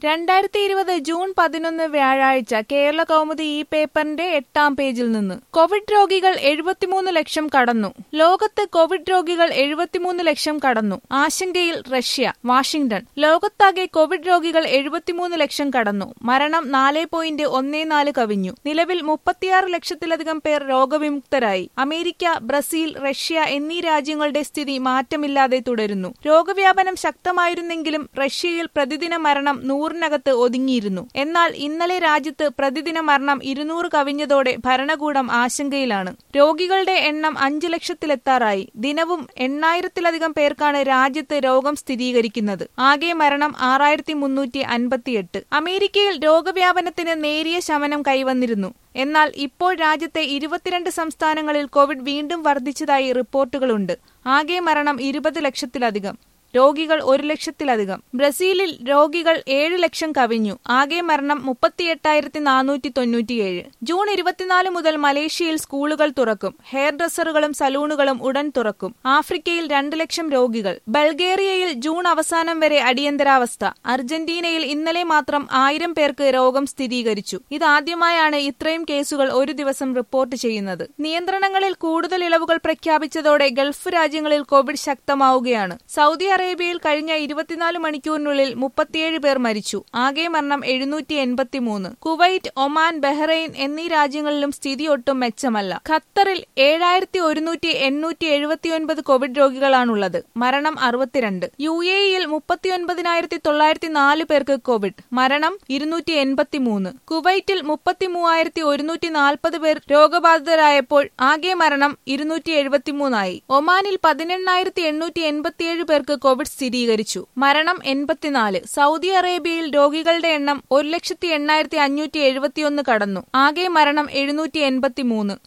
രണ്ടായിരത്തി ഇരുപത് ജൂൺ പതിനൊന്ന് വ്യാഴാഴ്ച കേരള കൗമുദി ഈ പേപ്പറിന്റെ എട്ടാം പേജിൽ നിന്ന് കോവിഡ് രോഗികൾ എഴുപത്തിമൂന്ന് ലക്ഷം കടന്നു ലോകത്ത് കോവിഡ് രോഗികൾ എഴുപത്തിമൂന്ന് ലക്ഷം കടന്നു ആശങ്കയിൽ റഷ്യ വാഷിംഗ്ടൺ ലോകത്താകെ കോവിഡ് രോഗികൾ എഴുപത്തിമൂന്ന് ലക്ഷം കടന്നു മരണം നാല് പോയിന്റ് ഒന്നേ നാല് കവിഞ്ഞു നിലവിൽ മുപ്പത്തിയാറ് ലക്ഷത്തിലധികം പേർ രോഗവിമുക്തരായി അമേരിക്ക ബ്രസീൽ റഷ്യ എന്നീ രാജ്യങ്ങളുടെ സ്ഥിതി മാറ്റമില്ലാതെ തുടരുന്നു രോഗവ്യാപനം ശക്തമായിരുന്നെങ്കിലും റഷ്യയിൽ പ്രതിദിന മരണം നൂറിനകത്ത് ഒതുങ്ങിയിരുന്നു എന്നാൽ ഇന്നലെ രാജ്യത്ത് പ്രതിദിന മരണം ഇരുന്നൂറ് കവിഞ്ഞതോടെ ഭരണകൂടം ആശങ്കയിലാണ് രോഗികളുടെ എണ്ണം അഞ്ചു ലക്ഷത്തിലെത്താറായി ദിനവും എണ്ണായിരത്തിലധികം പേർക്കാണ് രാജ്യത്ത് രോഗം സ്ഥിരീകരിക്കുന്നത് ആകെ മരണം ആറായിരത്തി മുന്നൂറ്റി അൻപത്തിയെട്ട് അമേരിക്കയിൽ രോഗവ്യാപനത്തിന് നേരിയ ശമനം കൈവന്നിരുന്നു എന്നാൽ ഇപ്പോൾ രാജ്യത്തെ ഇരുപത്തിരണ്ട് സംസ്ഥാനങ്ങളിൽ കോവിഡ് വീണ്ടും വർദ്ധിച്ചതായി റിപ്പോർട്ടുകളുണ്ട് ആകെ മരണം ഇരുപത് ലക്ഷത്തിലധികം രോഗികൾ ഒരു ലക്ഷത്തിലധികം ബ്രസീലിൽ രോഗികൾ ഏഴ് ലക്ഷം കവിഞ്ഞു ആകെ മരണം മുപ്പത്തിയെട്ടായിരത്തി നാനൂറ്റി തൊണ്ണൂറ്റിയേഴ് ജൂൺ ഇരുപത്തിനാല് മുതൽ മലേഷ്യയിൽ സ്കൂളുകൾ തുറക്കും ഹെയർ ഡ്രസ്സറുകളും സലൂണുകളും ഉടൻ തുറക്കും ആഫ്രിക്കയിൽ രണ്ട് ലക്ഷം രോഗികൾ ബൾഗേറിയയിൽ ജൂൺ അവസാനം വരെ അടിയന്തരാവസ്ഥ അർജന്റീനയിൽ ഇന്നലെ മാത്രം ആയിരം പേർക്ക് രോഗം സ്ഥിരീകരിച്ചു ഇതാദ്യമായാണ് ഇത്രയും കേസുകൾ ഒരു ദിവസം റിപ്പോർട്ട് ചെയ്യുന്നത് നിയന്ത്രണങ്ങളിൽ കൂടുതൽ ഇളവുകൾ പ്രഖ്യാപിച്ചതോടെ ഗൾഫ് രാജ്യങ്ങളിൽ കോവിഡ് ശക്തമാവുകയാണ് സൗദി അറേബ്യയിൽ കഴിഞ്ഞ ഇരുപത്തിനാല് മണിക്കൂറിനുള്ളിൽ മുപ്പത്തിയേഴ് പേർ മരിച്ചു ആകെ മരണം എഴുന്നൂറ്റി എൺപത്തിമൂന്ന് കുവൈറ്റ് ഒമാൻ ബഹ്റൈൻ എന്നീ രാജ്യങ്ങളിലും സ്ഥിതി ഒട്ടും മെച്ചമല്ല ഖത്തറിൽ ഏഴായിരത്തി ഒരുന്നൂറ്റി എണ്ണൂറ്റി എഴുപത്തിയൊൻപത് കോവിഡ് രോഗികളാണുള്ളത് മരണം അറുപത്തിരണ്ട് യു എ ഇയിൽ മുപ്പത്തിയൊൻപതിനായിരത്തി തൊള്ളായിരത്തി നാല് പേർക്ക് കോവിഡ് മരണം ഇരുന്നൂറ്റി എൺപത്തിമൂന്ന് കുവൈറ്റിൽ മുപ്പത്തിമൂവായിരത്തി ഒരുന്നൂറ്റി നാൽപ്പത് പേർ രോഗബാധിതരായപ്പോൾ ആകെ മരണം ഇരുന്നൂറ്റി എഴുപത്തിമൂന്നായി ഒമാനിൽ പതിനെണ്ണായിരത്തി എണ്ണൂറ്റി എൺപത്തിയേഴ് പേർക്ക് കോവിഡ് സ്ഥിരീകരിച്ചു മരണം എൺപത്തിനാല് സൗദി അറേബ്യയിൽ രോഗികളുടെ എണ്ണം ഒരു ലക്ഷത്തി എണ്ണായിരത്തി അഞ്ഞൂറ്റി എഴുപത്തിയൊന്ന് കടന്നു ആകെ മരണം എഴുന്നൂറ്റി എൺപത്തിമൂന്ന്